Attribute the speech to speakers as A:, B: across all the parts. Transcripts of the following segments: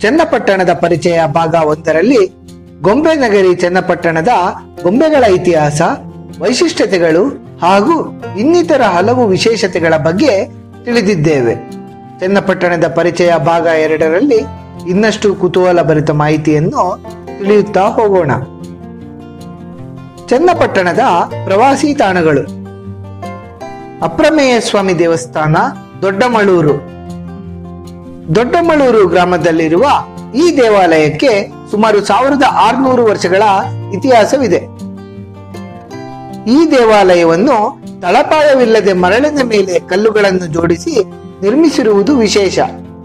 A: ಚನ್ನಪಟ್ಟಣದ ಪರಿಚಯ ಭಾಗ ಒಂದರಲ್ಲಿ ಗೊಂಬೆ ನಗರಿ ಚನ್ನಪಟ್ಟಣದ ಗೊಂಬೆಗಳ ಇತಿಹಾಸ ವೈಶಿಷ್ಟ್ಯತೆಗಳು ಹಾಗೂ ಇನ್ನಿತರ ಹಲವು ವಿಶೇಷತೆಗಳ ಬಗ್ಗೆ ತಿಳಿದಿದ್ದೇವೆ ಚನ್ನಪಟ್ಟಣದ ಪರಿಚಯ ಭಾಗ ಎರಡರಲ್ಲಿ ಇನ್ನಷ್ಟು ಕುತೂಹಲ ಭರಿತ ಮಾಹಿತಿಯನ್ನು ತಿಳಿಯುತ್ತಾ ಹೋಗೋಣ ಚನ್ನಪಟ್ಟಣದ ಪ್ರವಾಸಿ ತಾಣಗಳು ಅಪ್ರಮೇಯ ಸ್ವಾಮಿ ದೇವಸ್ಥಾನ ದೊಡ್ಡಮಳೂರು ದೊಡ್ಡಮಳೂರು ಗ್ರಾಮದಲ್ಲಿರುವ ಈ ದೇವಾಲಯಕ್ಕೆ ಸುಮಾರು ಸಾವಿರದ ಆರುನೂರು ವರ್ಷಗಳ ಇತಿಹಾಸವಿದೆ ಈ ದೇವಾಲಯವನ್ನು ತಳಪಾಯವಿಲ್ಲದೆ ಮರಳಿನ ಮೇಲೆ ಕಲ್ಲುಗಳನ್ನು ಜೋಡಿಸಿ ನಿರ್ಮಿಸಿರುವುದು ವಿಶೇಷ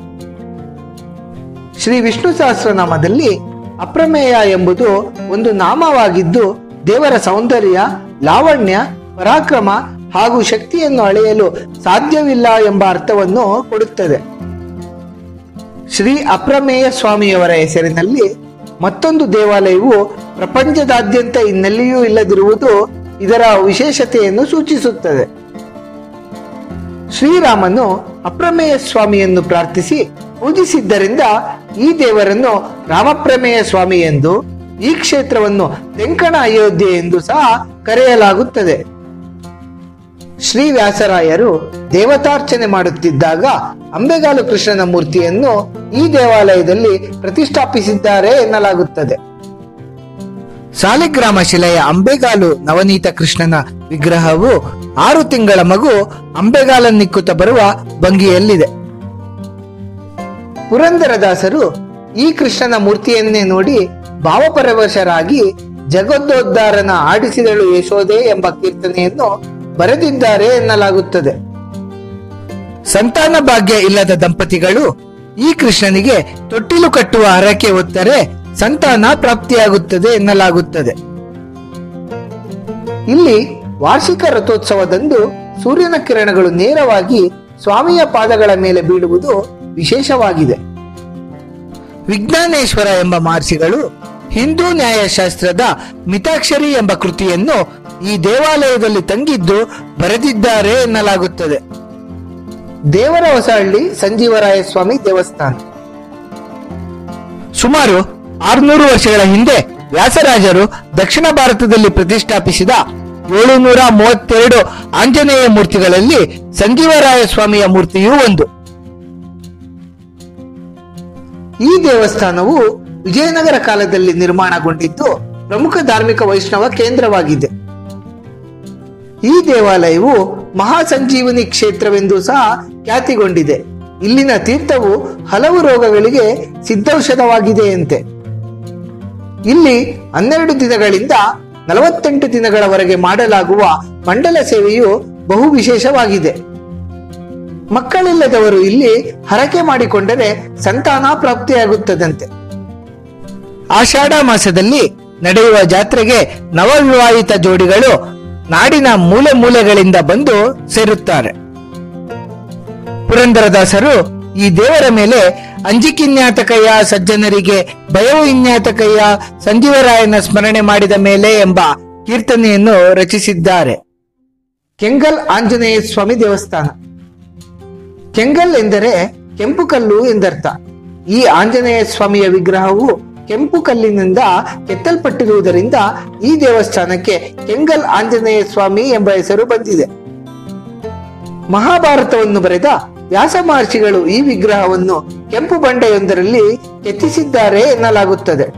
A: ಶ್ರೀ ವಿಷ್ಣು ಸಹಸ್ರನಾಮದಲ್ಲಿ ಅಪ್ರಮೇಯ ಎಂಬುದು ಒಂದು ನಾಮವಾಗಿದ್ದು ದೇವರ ಸೌಂದರ್ಯ ಲಾವಣ್ಯ ಪರಾಕ್ರಮ ಹಾಗೂ ಶಕ್ತಿಯನ್ನು ಅಳೆಯಲು ಸಾಧ್ಯವಿಲ್ಲ ಎಂಬ ಅರ್ಥವನ್ನು ಕೊಡುತ್ತದೆ ಶ್ರೀ ಅಪ್ರಮೇಯ ಸ್ವಾಮಿಯವರ ಹೆಸರಿನಲ್ಲಿ ಮತ್ತೊಂದು ದೇವಾಲಯವು ಪ್ರಪಂಚದಾದ್ಯಂತ ಇನ್ನೆಲ್ಲಿಯೂ ಇಲ್ಲದಿರುವುದು ಇದರ ವಿಶೇಷತೆಯನ್ನು ಸೂಚಿಸುತ್ತದೆ ಶ್ರೀರಾಮನು ಅಪ್ರಮೇಯ ಸ್ವಾಮಿಯನ್ನು ಪ್ರಾರ್ಥಿಸಿ ಪೂಜಿಸಿದ್ದರಿಂದ ಈ ದೇವರನ್ನು ರಾಮಪ್ರಮೇಯ ಸ್ವಾಮಿ ಎಂದು ಈ ಕ್ಷೇತ್ರವನ್ನು ತೆಂಕಣ ಅಯೋಧ್ಯೆ ಎಂದು ಸಹ ಕರೆಯಲಾಗುತ್ತದೆ ಶ್ರೀ ವ್ಯಾಸರಾಯರು ದೇವತಾರ್ಚನೆ ಮಾಡುತ್ತಿದ್ದಾಗ ಅಂಬೆಗಾಲು ಕೃಷ್ಣನ ಮೂರ್ತಿಯನ್ನು ಈ ದೇವಾಲಯದಲ್ಲಿ ಪ್ರತಿಷ್ಠಾಪಿಸಿದ್ದಾರೆ ಎನ್ನಲಾಗುತ್ತದೆ ಸಾಲಿಗ್ರಾಮ ಶಿಲೆಯ ಅಂಬೆಗಾಲು ನವನೀತ ಕೃಷ್ಣನ ವಿಗ್ರಹವು ಆರು ತಿಂಗಳ ಮಗು ಅಂಬೆಗಾಲನ್ನಿಕ್ಕುತ್ತ ಬರುವ ಭಂಗಿಯಲ್ಲಿದೆ ಪುರಂದರದಾಸರು ಈ ಕೃಷ್ಣನ ಮೂರ್ತಿಯನ್ನೇ ನೋಡಿ ಭಾವಪರವಶರಾಗಿ ಜಗದ್ದೋದ್ಧಾರನ ಆಡಿಸಿದಳು ಯಶೋದೆ ಎಂಬ ಕೀರ್ತನೆಯನ್ನು ಬರೆದಿದ್ದಾರೆ ಎನ್ನಲಾಗುತ್ತದೆ ಸಂತಾನ ಭಾಗ್ಯ ಇಲ್ಲದ ದಂಪತಿಗಳು ಈ ಕೃಷ್ಣನಿಗೆ ತೊಟ್ಟಿಲು ಕಟ್ಟುವ ಹರಕೆ ಹೊತ್ತರೆ ಸಂತಾನ ಪ್ರಾಪ್ತಿಯಾಗುತ್ತದೆ ಎನ್ನಲಾಗುತ್ತದೆ ಇಲ್ಲಿ ವಾರ್ಷಿಕ ರಥೋತ್ಸವದಂದು ಸೂರ್ಯನ ಕಿರಣಗಳು ನೇರವಾಗಿ ಸ್ವಾಮಿಯ ಪಾದಗಳ ಮೇಲೆ ಬೀಳುವುದು ವಿಶೇಷವಾಗಿದೆ ವಿಜ್ಞಾನೇಶ್ವರ ಎಂಬ ಮಹರ್ಷಿಗಳು ಹಿಂದೂ ನ್ಯಾಯಶಾಸ್ತ್ರದ ಮಿತಾಕ್ಷರಿ ಎಂಬ ಕೃತಿಯನ್ನು ಈ ದೇವಾಲಯದಲ್ಲಿ ತಂಗಿದ್ದು ಬರೆದಿದ್ದಾರೆ ಎನ್ನಲಾಗುತ್ತದೆ ದೇವರ ಹೊಸಹಳ್ಳಿ ಸಂಜೀವರಾಯ ಸ್ವಾಮಿ ದೇವಸ್ಥಾನ ಸುಮಾರು ಆರುನೂರು ವರ್ಷಗಳ ಹಿಂದೆ ವ್ಯಾಸರಾಜರು ದಕ್ಷಿಣ ಭಾರತದಲ್ಲಿ ಪ್ರತಿಷ್ಠಾಪಿಸಿದ ಏಳುನೂರ ಮೂವತ್ತೆರಡು ಆಂಜನೇಯ ಮೂರ್ತಿಗಳಲ್ಲಿ ಸಂಜೀವರಾಯ ಸ್ವಾಮಿಯ ಮೂರ್ತಿಯೂ ಒಂದು ಈ ದೇವಸ್ಥಾನವು ವಿಜಯನಗರ ಕಾಲದಲ್ಲಿ ನಿರ್ಮಾಣಗೊಂಡಿದ್ದು ಪ್ರಮುಖ ಧಾರ್ಮಿಕ ವೈಷ್ಣವ ಕೇಂದ್ರವಾಗಿದೆ ಈ ದೇವಾಲಯವು ಮಹಾಸಂಜೀವನಿ ಕ್ಷೇತ್ರವೆಂದು ಸಹ ಖ್ಯಾತಿಗೊಂಡಿದೆ ಇಲ್ಲಿನ ತೀರ್ಥವು ಹಲವು ರೋಗಗಳಿಗೆ ಸಿದ್ಧೌಷಧವಾಗಿದೆಯಂತೆ ಇಲ್ಲಿ ಹನ್ನೆರಡು ದಿನಗಳಿಂದ ನಲವತ್ತೆಂಟು ದಿನಗಳವರೆಗೆ ಮಾಡಲಾಗುವ ಮಂಡಲ ಸೇವೆಯು ಬಹು ವಿಶೇಷವಾಗಿದೆ ಮಕ್ಕಳಿಲ್ಲದವರು ಇಲ್ಲಿ ಹರಕೆ ಮಾಡಿಕೊಂಡರೆ ಸಂತಾನ ಪ್ರಾಪ್ತಿಯಾಗುತ್ತದಂತೆ ಆಷಾಢ ಮಾಸದಲ್ಲಿ ನಡೆಯುವ ಜಾತ್ರೆಗೆ ನವವಿವಾಹಿತ ಜೋಡಿಗಳು ನಾಡಿನ ಮೂಲೆ ಮೂಲೆಗಳಿಂದ ಬಂದು ಸೇರುತ್ತಾರೆ ಪುರಂದರದಾಸರು ಈ ದೇವರ ಮೇಲೆ ಅಂಜಿಕಿನ್ಯಾತಕಯ್ಯ ಸಜ್ಜನರಿಗೆ ಭಯವು ಇನ್ಯಾತಕಯ್ಯ ಸಂಜೀವರಾಯನ ಸ್ಮರಣೆ ಮಾಡಿದ ಮೇಲೆ ಎಂಬ ಕೀರ್ತನೆಯನ್ನು ರಚಿಸಿದ್ದಾರೆ ಕೆಂಗಲ್ ಆಂಜನೇಯ ಸ್ವಾಮಿ ದೇವಸ್ಥಾನ ಕೆಂಗಲ್ ಎಂದರೆ ಕೆಂಪು ಕಲ್ಲು ಎಂದರ್ಥ ಈ ಆಂಜನೇಯ ಸ್ವಾಮಿಯ ವಿಗ್ರಹವು ಕೆಂಪು ಕಲ್ಲಿನಿಂದ ಕೆತ್ತಲ್ಪಟ್ಟಿರುವುದರಿಂದ ಈ ದೇವಸ್ಥಾನಕ್ಕೆ ಕೆಂಗಲ್ ಆಂಜನೇಯ ಸ್ವಾಮಿ ಎಂಬ ಹೆಸರು ಬಂದಿದೆ ಮಹಾಭಾರತವನ್ನು ಬರೆದ ವ್ಯಾಸ ಮಹರ್ಷಿಗಳು ಈ ವಿಗ್ರಹವನ್ನು ಕೆಂಪು ಬಂಡೆಯೊಂದರಲ್ಲಿ ಕೆತ್ತಿಸಿದ್ದಾರೆ ಎನ್ನಲಾಗುತ್ತದೆ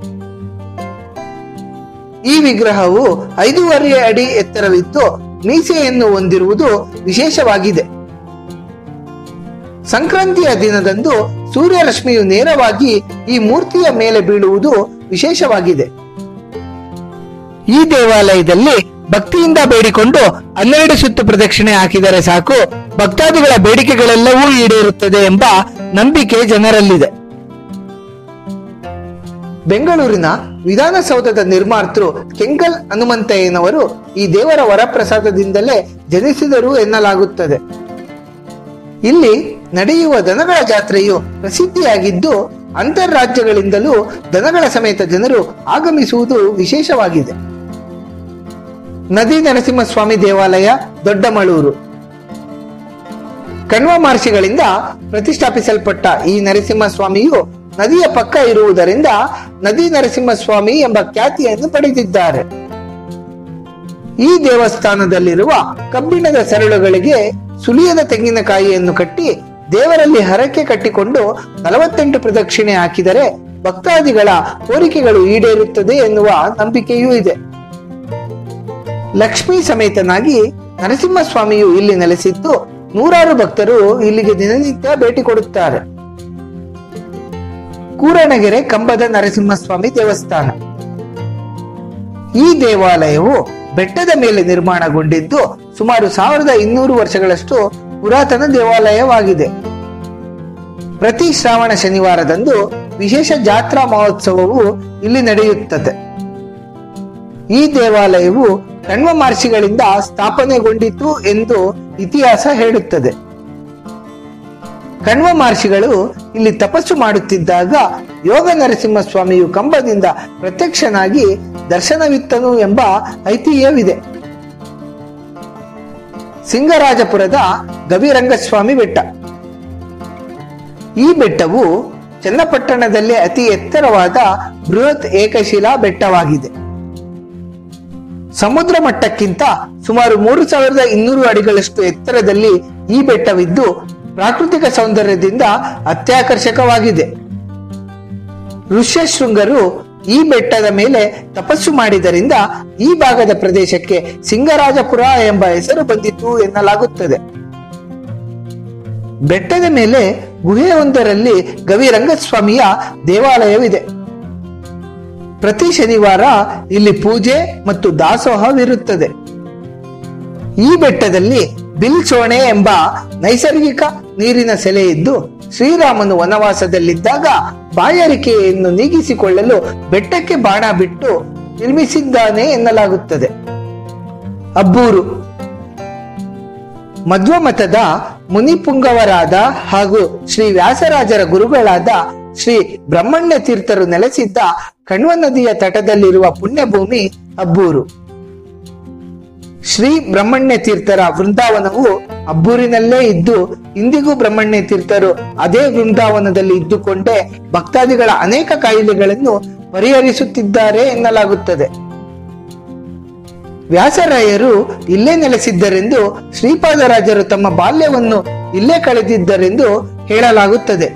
A: ಈ ವಿಗ್ರಹವು ಐದೂವರೆ ಅಡಿ ಎತ್ತರವಿದ್ದು ಮೀಸೆಯನ್ನು ಹೊಂದಿರುವುದು ವಿಶೇಷವಾಗಿದೆ ಸಂಕ್ರಾಂತಿಯ ದಿನದಂದು ಸೂರ್ಯರಶ್ಮಿಯು ನೇರವಾಗಿ ಈ ಮೂರ್ತಿಯ ಮೇಲೆ ಬೀಳುವುದು ವಿಶೇಷವಾಗಿದೆ ಈ ದೇವಾಲಯದಲ್ಲಿ ಭಕ್ತಿಯಿಂದ ಬೇಡಿಕೊಂಡು ಹನ್ನೆರಡು ಸುತ್ತು ಪ್ರದಕ್ಷಿಣೆ ಹಾಕಿದರೆ ಸಾಕು ಭಕ್ತಾದಿಗಳ ಬೇಡಿಕೆಗಳೆಲ್ಲವೂ ಈಡೇರುತ್ತದೆ ಎಂಬ ನಂಬಿಕೆ ಜನರಲ್ಲಿದೆ ಬೆಂಗಳೂರಿನ ವಿಧಾನಸೌಧದ ನಿರ್ಮಾತೃ ಕೆಂಗಲ್ ಹನುಮಂತಯ್ಯನವರು ಈ ದೇವರ ವರಪ್ರಸಾದದಿಂದಲೇ ಜನಿಸಿದರು ಎನ್ನಲಾಗುತ್ತದೆ ಇಲ್ಲಿ ನಡೆಯುವ ದನಗಳ ಜಾತ್ರೆಯು ಪ್ರಸಿದ್ಧಿಯಾಗಿದ್ದು ಅಂತರ್ರಾಜ್ಯಗಳಿಂದಲೂ ದನಗಳ ಸಮೇತ ಜನರು ಆಗಮಿಸುವುದು ವಿಶೇಷವಾಗಿದೆ ನದಿ ನರಸಿಂಹಸ್ವಾಮಿ ದೇವಾಲಯ ದೊಡ್ಡಮಳೂರು ಕಣ್ವ ಮಹರ್ಷಿಗಳಿಂದ ಪ್ರತಿಷ್ಠಾಪಿಸಲ್ಪಟ್ಟ ಈ ನರಸಿಂಹಸ್ವಾಮಿಯು ನದಿಯ ಪಕ್ಕ ಇರುವುದರಿಂದ ನದಿ ನರಸಿಂಹಸ್ವಾಮಿ ಎಂಬ ಖ್ಯಾತಿಯನ್ನು ಪಡೆದಿದ್ದಾರೆ ಈ ದೇವಸ್ಥಾನದಲ್ಲಿರುವ ಕಬ್ಬಿಣದ ಸರಳುಗಳಿಗೆ ಸುಲಿಯದ ತೆಂಗಿನಕಾಯಿಯನ್ನು ಕಟ್ಟಿ ದೇವರಲ್ಲಿ ಹರಕೆ ಕಟ್ಟಿಕೊಂಡು ನಲವತ್ತೆಂಟು ಪ್ರದಕ್ಷಿಣೆ ಹಾಕಿದರೆ ಭಕ್ತಾದಿಗಳ ಕೋರಿಕೆಗಳು ಈಡೇರುತ್ತದೆ ಎನ್ನುವ ನಂಬಿಕೆಯೂ ಇದೆ ಲಕ್ಷ್ಮೀ ಸಮೇತನಾಗಿ ನರಸಿಂಹಸ್ವಾಮಿಯು ಇಲ್ಲಿ ನೆಲೆಸಿದ್ದು ನೂರಾರು ಭಕ್ತರು ಇಲ್ಲಿಗೆ ದಿನನಿತ್ಯ ಭೇಟಿ ಕೊಡುತ್ತಾರೆ ಕೂರಣಗೆರೆ ಕಂಬದ ನರಸಿಂಹಸ್ವಾಮಿ ದೇವಸ್ಥಾನ ಈ ದೇವಾಲಯವು ಬೆಟ್ಟದ ಮೇಲೆ ನಿರ್ಮಾಣಗೊಂಡಿದ್ದು ಸುಮಾರು ಸಾವಿರದ ಇನ್ನೂರು ವರ್ಷಗಳಷ್ಟು ಪುರಾತನ ದೇವಾಲಯವಾಗಿದೆ ಪ್ರತಿ ಶ್ರಾವಣ ಶನಿವಾರದಂದು ವಿಶೇಷ ಜಾತ್ರಾ ಮಹೋತ್ಸವವು ಇಲ್ಲಿ ನಡೆಯುತ್ತದೆ ಈ ದೇವಾಲಯವು ಕಣ್ವ ಮಹರ್ಷಿಗಳಿಂದ ಸ್ಥಾಪನೆಗೊಂಡಿತು ಎಂದು ಇತಿಹಾಸ ಹೇಳುತ್ತದೆ ಕಣ್ವ ಮಹರ್ಷಿಗಳು ಇಲ್ಲಿ ತಪಸ್ಸು ಮಾಡುತ್ತಿದ್ದಾಗ ಯೋಗ ನರಸಿಂಹಸ್ವಾಮಿಯು ಕಂಬದಿಂದ ಪ್ರತ್ಯಕ್ಷನಾಗಿ ದರ್ಶನವಿತ್ತನು ಎಂಬ ಐತಿಹ್ಯವಿದೆ ಸಿಂಗರಾಜಪುರದ ಗವಿರಂಗಸ್ವಾಮಿ ಬೆಟ್ಟ ಈ ಬೆಟ್ಟವು ಚನ್ನಪಟ್ಟಣದಲ್ಲಿ ಅತಿ ಎತ್ತರವಾದ ಬೃಹತ್ ಏಕಶಿಲಾ ಬೆಟ್ಟವಾಗಿದೆ ಸಮುದ್ರ ಮಟ್ಟಕ್ಕಿಂತ ಸುಮಾರು ಮೂರು ಸಾವಿರದ ಇನ್ನೂರು ಅಡಿಗಳಷ್ಟು ಎತ್ತರದಲ್ಲಿ ಈ ಬೆಟ್ಟವಿದ್ದು ಪ್ರಾಕೃತಿಕ ಸೌಂದರ್ಯದಿಂದ ಅತ್ಯಾಕರ್ಷಕವಾಗಿದೆ ಋಷ್ಯಶೃಂಗರು ಈ ಬೆಟ್ಟದ ಮೇಲೆ ತಪಸ್ಸು ಮಾಡಿದರಿಂದ ಈ ಭಾಗದ ಪ್ರದೇಶಕ್ಕೆ ಸಿಂಗರಾಜಪುರ ಎಂಬ ಹೆಸರು ಬಂದಿತು ಎನ್ನಲಾಗುತ್ತದೆ ಬೆಟ್ಟದ ಮೇಲೆ ಗುಹೆಯೊಂದರಲ್ಲಿ ಗವಿರಂಗಸ್ವಾಮಿಯ ದೇವಾಲಯವಿದೆ ಪ್ರತಿ ಶನಿವಾರ ಇಲ್ಲಿ ಪೂಜೆ ಮತ್ತು ದಾಸೋಹವಿರುತ್ತದೆ ಈ ಬೆಟ್ಟದಲ್ಲಿ ಬಿಲ್ಸೋಣೆ ಎಂಬ ನೈಸರ್ಗಿಕ ನೀರಿನ ಸೆಲೆ ಇದ್ದು ಶ್ರೀರಾಮನು ವನವಾಸದಲ್ಲಿದ್ದಾಗ ಬಾಯಾರಿಕೆಯನ್ನು ನೀಗಿಸಿಕೊಳ್ಳಲು ಬೆಟ್ಟಕ್ಕೆ ಬಾಣ ಬಿಟ್ಟು ನಿರ್ಮಿಸಿದ್ದಾನೆ ಎನ್ನಲಾಗುತ್ತದೆ ಅಬ್ಬೂರು ಮಧ್ವಮತದ ಮುನಿಪುಂಗವರಾದ ಹಾಗೂ ಶ್ರೀ ವ್ಯಾಸರಾಜರ ಗುರುಗಳಾದ ಶ್ರೀ ಬ್ರಹ್ಮಣ್ಯ ತೀರ್ಥರು ನೆಲೆಸಿದ್ದ ಕಣ್ವ ನದಿಯ ತಟದಲ್ಲಿರುವ ಪುಣ್ಯಭೂಮಿ ಅಬ್ಬೂರು ಶ್ರೀ ಬ್ರಹ್ಮಣ್ಯ ತೀರ್ಥರ ವೃಂದಾವನವು ಅಬ್ಬೂರಿನಲ್ಲೇ ಇದ್ದು ಇಂದಿಗೂ ಬ್ರಹ್ಮಣ್ಯ ತೀರ್ಥರು ಅದೇ ವೃಂದಾವನದಲ್ಲಿ ಇದ್ದುಕೊಂಡೇ ಭಕ್ತಾದಿಗಳ ಅನೇಕ ಕಾಯಿಲೆಗಳನ್ನು ಪರಿಹರಿಸುತ್ತಿದ್ದಾರೆ ಎನ್ನಲಾಗುತ್ತದೆ ವ್ಯಾಸರಾಯರು ಇಲ್ಲೇ ನೆಲೆಸಿದ್ದರೆಂದು ಶ್ರೀಪಾದರಾಜರು ತಮ್ಮ ಬಾಲ್ಯವನ್ನು ಇಲ್ಲೇ ಕಳೆದಿದ್ದರೆಂದು ಹೇಳಲಾಗುತ್ತದೆ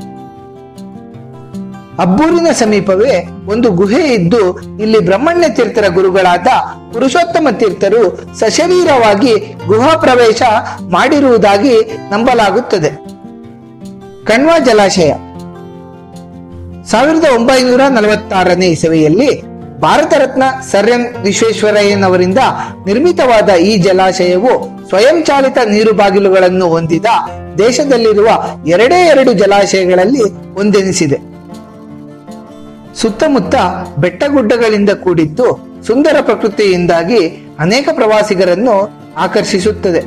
A: ಅಬ್ಬೂರಿನ ಸಮೀಪವೇ ಒಂದು ಗುಹೆ ಇದ್ದು ಇಲ್ಲಿ ಬ್ರಹ್ಮಣ್ಯ ತೀರ್ಥರ ಗುರುಗಳಾದ ಪುರುಷೋತ್ತಮ ತೀರ್ಥರು ಸಶರೀರವಾಗಿ ಗುಹಾ ಪ್ರವೇಶ ಮಾಡಿರುವುದಾಗಿ ನಂಬಲಾಗುತ್ತದೆ ಕಣ್ವ ಜಲಾಶಯ ಸಾವಿರದ ಒಂಬೈನೂರ ನಲವತ್ತಾರನೇ ಇಸವಿಯಲ್ಲಿ ಭಾರತ ರತ್ನ ಸರ್ ಎಂ ವಿಶ್ವೇಶ್ವರಯ್ಯನವರಿಂದ ನಿರ್ಮಿತವಾದ ಈ ಜಲಾಶಯವು ಸ್ವಯಂಚಾಲಿತ ನೀರು ಬಾಗಿಲುಗಳನ್ನು ಹೊಂದಿದ ದೇಶದಲ್ಲಿರುವ ಎರಡೇ ಎರಡು ಜಲಾಶಯಗಳಲ್ಲಿ ಒಂದೆನಿಸಿದೆ ಸುತ್ತಮುತ್ತ ಬೆಟ್ಟಗುಡ್ಡಗಳಿಂದ ಕೂಡಿದ್ದು ಸುಂದರ ಪ್ರಕೃತಿಯಿಂದಾಗಿ ಅನೇಕ ಪ್ರವಾಸಿಗರನ್ನು ಆಕರ್ಷಿಸುತ್ತದೆ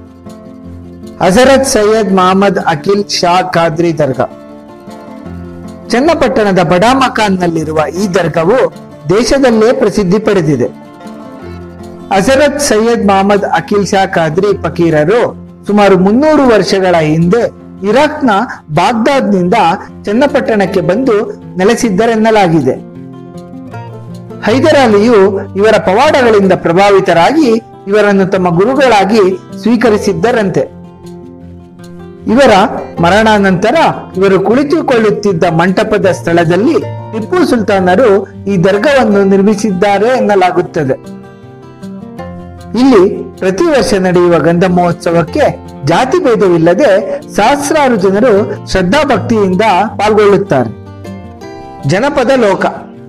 A: ಹಜರತ್ ಸೈಯದ್ ಮಹಮ್ಮದ್ ಅಖಿಲ್ ಶಾ ಖಾದ್ರಿ ದರ್ಗಾ ಚನ್ನಪಟ್ಟಣದ ಬಡಾ ಮಕಾನ್ನಲ್ಲಿರುವ ಈ ದರ್ಗಾವು ದೇಶದಲ್ಲೇ ಪ್ರಸಿದ್ಧಿ ಪಡೆದಿದೆ ಹಜರತ್ ಸೈಯದ್ ಮಹಮ್ಮದ್ ಅಖಿಲ್ ಶಾ ಖಾದ್ರಿ ಫಕೀರರು ಸುಮಾರು ಮುನ್ನೂರು ವರ್ಷಗಳ ಹಿಂದೆ ಇರಾಕ್ನ ಬಾಗ್ದಾದ್ನಿಂದ ಚನ್ನಪಟ್ಟಣಕ್ಕೆ ಬಂದು ನೆಲೆಸಿದ್ದರೆನ್ನಲಾಗಿದೆ ಹೈದರಾಲಿಯು ಇವರ ಪವಾಡಗಳಿಂದ ಪ್ರಭಾವಿತರಾಗಿ ಇವರನ್ನು ತಮ್ಮ ಗುರುಗಳಾಗಿ ಸ್ವೀಕರಿಸಿದ್ದರಂತೆ ಇವರ ಮರಣಾನಂತರ ಇವರು ಕುಳಿತುಕೊಳ್ಳುತ್ತಿದ್ದ ಮಂಟಪದ ಸ್ಥಳದಲ್ಲಿ ಟಿಪ್ಪು ಸುಲ್ತಾನರು ಈ ದರ್ಗವನ್ನು ನಿರ್ಮಿಸಿದ್ದಾರೆ ಎನ್ನಲಾಗುತ್ತದೆ ಇಲ್ಲಿ ಪ್ರತಿ ವರ್ಷ ನಡೆಯುವ ಗಂಧ ಮಹೋತ್ಸವಕ್ಕೆ ಜಾತಿ ಭೇದವಿಲ್ಲದೆ ಸಹಸ್ರಾರು ಜನರು ಶ್ರದ್ಧಾಭಕ್ತಿಯಿಂದ ಪಾಲ್ಗೊಳ್ಳುತ್ತಾರೆ ಜನಪದ ಲೋಕ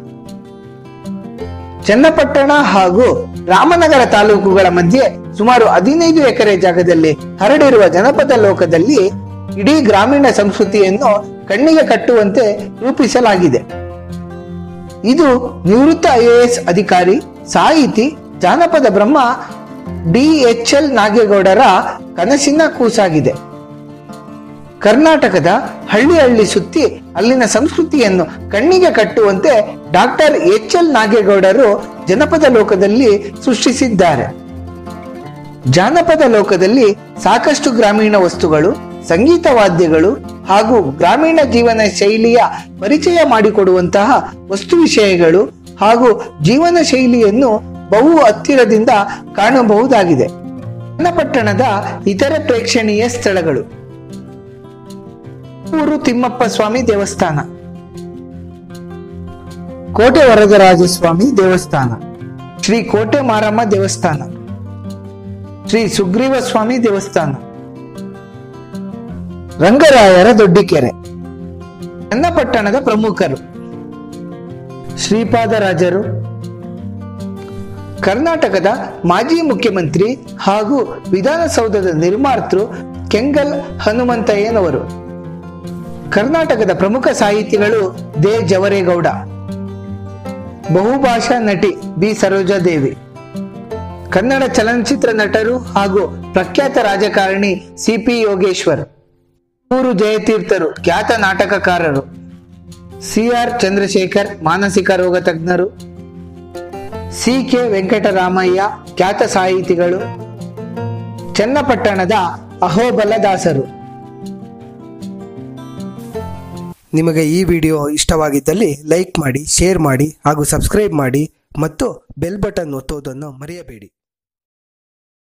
A: ಚನ್ನಪಟ್ಟಣ ಹಾಗೂ ರಾಮನಗರ ತಾಲೂಕುಗಳ ಮಧ್ಯೆ ಸುಮಾರು ಹದಿನೈದು ಎಕರೆ ಜಾಗದಲ್ಲಿ ಹರಡಿರುವ ಜನಪದ ಲೋಕದಲ್ಲಿ ಇಡೀ ಗ್ರಾಮೀಣ ಸಂಸ್ಕೃತಿಯನ್ನು ಕಣ್ಣಿಗೆ ಕಟ್ಟುವಂತೆ ರೂಪಿಸಲಾಗಿದೆ ಇದು ನಿವೃತ್ತ ಐಎಎಸ್ ಅಧಿಕಾರಿ ಸಾಹಿತಿ ಜಾನಪದ ಬ್ರಹ್ಮ ಡಿಎಚ್ಎಲ್ ನಾಗೇಗೌಡರ ಕನಸಿನ ಕೂಸಾಗಿದೆ ಕರ್ನಾಟಕದ ಹಳ್ಳಿ ಹಳ್ಳಿ ಸುತ್ತಿ ಅಲ್ಲಿನ ಸಂಸ್ಕೃತಿಯನ್ನು ಕಣ್ಣಿಗೆ ಕಟ್ಟುವಂತೆ ಡಾಕ್ಟರ್ ಎಚ್ ಎಲ್ ನಾಗೇಗೌಡರು ಜನಪದ ಲೋಕದಲ್ಲಿ ಸೃಷ್ಟಿಸಿದ್ದಾರೆ ಜಾನಪದ ಲೋಕದಲ್ಲಿ ಸಾಕಷ್ಟು ಗ್ರಾಮೀಣ ವಸ್ತುಗಳು ಸಂಗೀತ ವಾದ್ಯಗಳು ಹಾಗೂ ಗ್ರಾಮೀಣ ಜೀವನ ಶೈಲಿಯ ಪರಿಚಯ ಮಾಡಿಕೊಡುವಂತಹ ವಸ್ತು ವಿಷಯಗಳು ಹಾಗೂ ಜೀವನ ಶೈಲಿಯನ್ನು ಬಹು ಹತ್ತಿರದಿಂದ ಕಾಣಬಹುದಾಗಿದೆ ಚನ್ನಪಟ್ಟಣದ ಇತರ ಪ್ರೇಕ್ಷಣೀಯ ಸ್ಥಳಗಳು ಊರು ತಿಮ್ಮಪ್ಪ ಸ್ವಾಮಿ ದೇವಸ್ಥಾನ ಕೋಟೆ ವರದರಾಜಸ್ವಾಮಿ ದೇವಸ್ಥಾನ ಶ್ರೀ ಕೋಟೆ ಮಾರಮ್ಮ ದೇವಸ್ಥಾನ ಶ್ರೀ ಸುಗ್ರೀವ ಸ್ವಾಮಿ ದೇವಸ್ಥಾನ ರಂಗರಾಯರ ದೊಡ್ಡಿಕೆರೆ ಚನ್ನಪಟ್ಟಣದ ಪ್ರಮುಖರು ಶ್ರೀಪಾದರಾಜರು ಕರ್ನಾಟಕದ ಮಾಜಿ ಮುಖ್ಯಮಂತ್ರಿ ಹಾಗೂ ವಿಧಾನಸೌಧದ ನಿರ್ಮಾತೃ ಕೆಂಗಲ್ ಹನುಮಂತಯ್ಯನವರು ಕರ್ನಾಟಕದ ಪ್ರಮುಖ ಸಾಹಿತಿಗಳು ದೇ ಜವರೇಗೌಡ ಬಹುಭಾಷಾ ನಟಿ ಬಿ ಸರೋಜಾದೇವಿ ಕನ್ನಡ ಚಲನಚಿತ್ರ ನಟರು ಹಾಗೂ ಪ್ರಖ್ಯಾತ ರಾಜಕಾರಣಿ ಸಿಪಿ ಯೋಗೇಶ್ವರ್ ಊರು ಜಯತೀರ್ಥರು ಖ್ಯಾತ ನಾಟಕಕಾರರು ಸಿಆರ್ ಚಂದ್ರಶೇಖರ್ ಮಾನಸಿಕ ರೋಗ ತಜ್ಞರು ಸಿ ಕೆ ವೆಂಕಟರಾಮಯ್ಯ ಖ್ಯಾತ ಸಾಹಿತಿಗಳು ಚನ್ನಪಟ್ಟಣದ ಅಹೋಬಲದಾಸರು
B: ನಿಮಗೆ ಈ ವಿಡಿಯೋ ಇಷ್ಟವಾಗಿದ್ದಲ್ಲಿ ಲೈಕ್ ಮಾಡಿ ಶೇರ್ ಮಾಡಿ ಹಾಗೂ ಸಬ್ಸ್ಕ್ರೈಬ್ ಮಾಡಿ ಮತ್ತು ಬೆಲ್ ಬಟನ್ ಒತ್ತುವುದನ್ನು ಮರೆಯಬೇಡಿ